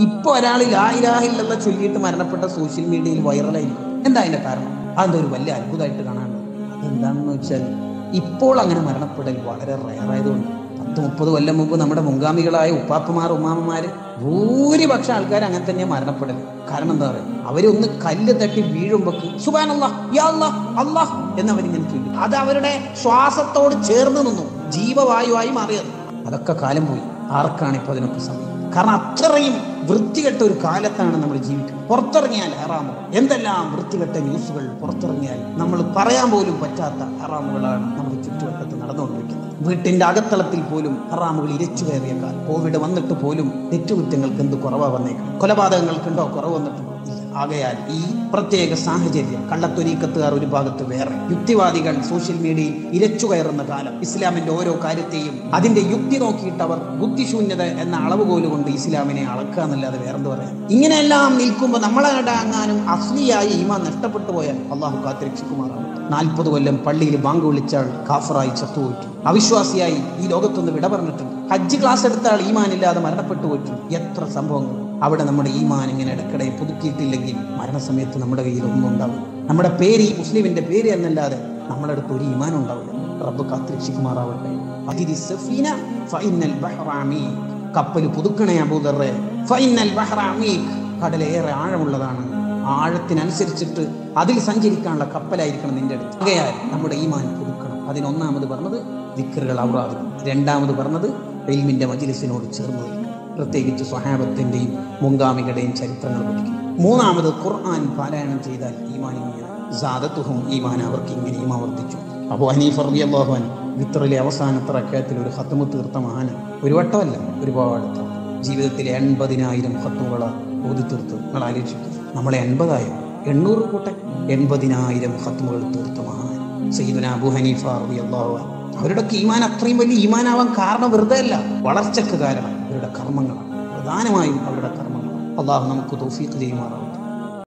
ഇപ്പൊ ഒരാൾ ലായിലാഹില്ലെന്ന ചൊല്ലിയിട്ട് മരണപ്പെട്ട സോഷ്യൽ മീഡിയയിൽ വൈറലായിരിക്കും എന്താ അതിന്റെ കാരണം അതെന്താ ഒരു വലിയ അത്ഭുതമായിട്ട് കാണാനുള്ളത് അതെന്താണെന്ന് വെച്ചാൽ ഇപ്പോൾ അങ്ങനെ മരണപ്പെടൽ വളരെ റയറായതുകൊണ്ട് പത്ത് മുപ്പത് കൊല്ലം മുമ്പ് നമ്മുടെ മുൻഗാമികളായ ഉപ്പാപ്പമാർ ഉമ്മാമ്മമാര് ഭൂരിപക്ഷം ആൾക്കാർ അങ്ങനെ തന്നെ മരണപ്പെടൽ കാരണം എന്താ പറയുക അവരൊന്ന് കല്ല് തട്ടി വീഴുമ്പോക്ക് സുബാനല്ലാ യാ അല്ലാഹ് അല്ലാഹ് എന്നവരിങ്ങനെ ചൊല്ലും അത് അവരുടെ ശ്വാസത്തോട് ചേർന്ന് നിന്നു ജീവവായുവായി മാറിയത് അതൊക്കെ കാലം പോയി ആർക്കാണ് ഇപ്പൊ അതിനൊക്കെ സമയം കാരണം അത്രയും വൃത്തികെട്ട ഒരു കാലത്താണ് നമ്മൾ ജീവിക്കുന്നത് പുറത്തിറങ്ങിയാൽ ഹറാമോ എന്തെല്ലാം വൃത്തികെട്ട ന്യൂസുകൾ പുറത്തിറങ്ങിയാൽ നമ്മൾ പറയാൻ പോലും പറ്റാത്ത ഹറാമുകളാണ് നമ്മുടെ ചുറ്റുവട്ടത്ത് നടന്നുകൊണ്ടിരിക്കുന്നത് വീട്ടിന്റെ അകത്തളത്തിൽ പോലും ഹറാമുകൾ ഇരച്ചു കയറിയ കാലം കോവിഡ് വന്നിട്ട് പോലും തെറ്റുകുറ്റങ്ങൾക്ക് എന്ത് കുറവാ വന്നേക്കണം കൊലപാതകങ്ങൾക്കുണ്ടോ കുറവ് വന്നിട്ടുണ്ടോ ഇല്ല ആകയാൽ ഈ പ്രത്യേക സാഹചര്യം കള്ളത്തൊരീക്കത്തുകാർ ഒരു ഭാഗത്ത് വേറെ യുക്തിവാദികൾ സോഷ്യൽ മീഡിയയിൽ ഇരച്ചു കയറുന്ന കാലം ഇസ്ലാമിന്റെ ഓരോ കാര്യത്തെയും അതിന്റെ യുക്തി നോക്കിയിട്ട് അവർ ബുദ്ധിശൂന്യത എന്ന അളവുകോല് കൊണ്ട് ഇസ്ലാമിനെ അളക്കുക എന്നല്ലാതെ വേറെന്ത് പറയാം ഇങ്ങനെയെല്ലാം നിൽക്കുമ്പോൾ നമ്മളെ അങ്ങാനും അസ്ലിയായി ഈമാൻ നഷ്ടപ്പെട്ടു പോയാൽ അള്ളാഹു കാത്തിരക്ഷിക്കുമാറാണ് നാൽപ്പത് കൊല്ലം പള്ളിയിൽ ബാങ്ക് വിളിച്ചാൽ കാഫറായി ചത്തുപോയിട്ടു അവിശ്വാസിയായി ഈ ലോകത്തൊന്ന് വിട പറഞ്ഞിട്ടുണ്ട് ഹജ്ജ് ക്ലാസ് എടുത്ത ആൾ ഈമാനില്ലാതെ മരണപ്പെട്ടു പോയിട്ടുണ്ട് എത്ര സംഭവങ്ങൾ അവിടെ നമ്മുടെ ഈമാൻ ഇങ്ങനെ ഇടയ്ക്കിടെ പുതുക്കിയിട്ടില്ലെങ്കിൽ മരണസമയത്ത് നമ്മുടെ കയ്യിൽ ഒന്നും ഉണ്ടാവില്ല നമ്മുടെ പേര് ഈ മുസ്ലിമിന്റെ പേര് എന്നല്ലാതെ നമ്മുടെ അടുത്ത് ഒരു ഈമാൻ ഉണ്ടാവില്ല റബ്ബ് കാത്തിരക്ഷിക്കുമാറാവട്ടെ അതിരി സഫീന ഫൈനൽ ബഹ്റാമീ കപ്പൽ പുതുക്കണേ അബൂദറെ ഫൈനൽ ബഹ്റാമീക് കടലേറെ ആഴമുള്ളതാണ് ആഴത്തിനനുസരിച്ചിട്ട് അതിൽ സഞ്ചരിക്കാനുള്ള കപ്പലായിരിക്കണം നിന്റെ അടുത്ത് ആകയാൽ നമ്മുടെ ഈമാൻ പുതുക്കണം അതിനൊന്നാമത് പറഞ്ഞത് ദിക്കറുകൾ ഔറാദ് രണ്ടാമത് പറഞ്ഞത് എൽമിന്റെ മജിലിസിനോട് ചേർന്ന് നിൽക്കണം പ്രത്യേകിച്ച് സ്വഹാബത്തിന്റെയും മുങ്കാമികളുടെയും ചരിത്രങ്ങൾ പഠിക്കും മൂന്നാമത് ഖുർആൻ പാരായണം ചെയ്താൽ ഈമാൻ ഇങ്ങനെ സാദത്തുഹും ഈമാൻ അവർക്ക് ഇങ്ങനെയും ആവർത്തിച്ചു അപ്പോൾ ഹനീഫ് റളിയല്ലാഹു വിത്രയിലെ അവസാനത്തെ റക്കയത്തിൽ ഒരു ഹത്തുമ് തീർത്ത മഹാന ഒരു വട്ടമല്ല ഒരുപാട് തവണ. ജീവിതത്തിലെ എൺപതിനായിരം ഹത്തുകള ഓതി തീർത്ത് നിങ്ങൾ ആലോചിക്കും നമ്മളെ എൺപതായോ എണ്ണൂറ് കൂട്ടെ എൺപതിനായിരം ഹത്തുമുകൾ തീർത്ത മഹാൻ സയ്യിദുന അബു ഹനീഫ റളിയല്ലാഹു അൻഹു അവരുടെ ഈമാൻ അത്രയും വലിയ ഈമാനാവാൻ കാരണം വെറുതെ അല്ല വളർച്ചക്ക് കാരണം അവരുടെ കർമ്മങ്ങളാണ് പ്രധാനമായും അവരുടെ കർമ്മങ്ങളാണ് അള്ളാഹു നമുക്ക് തൗഫീഖ് ചെയ്യുമാറാവും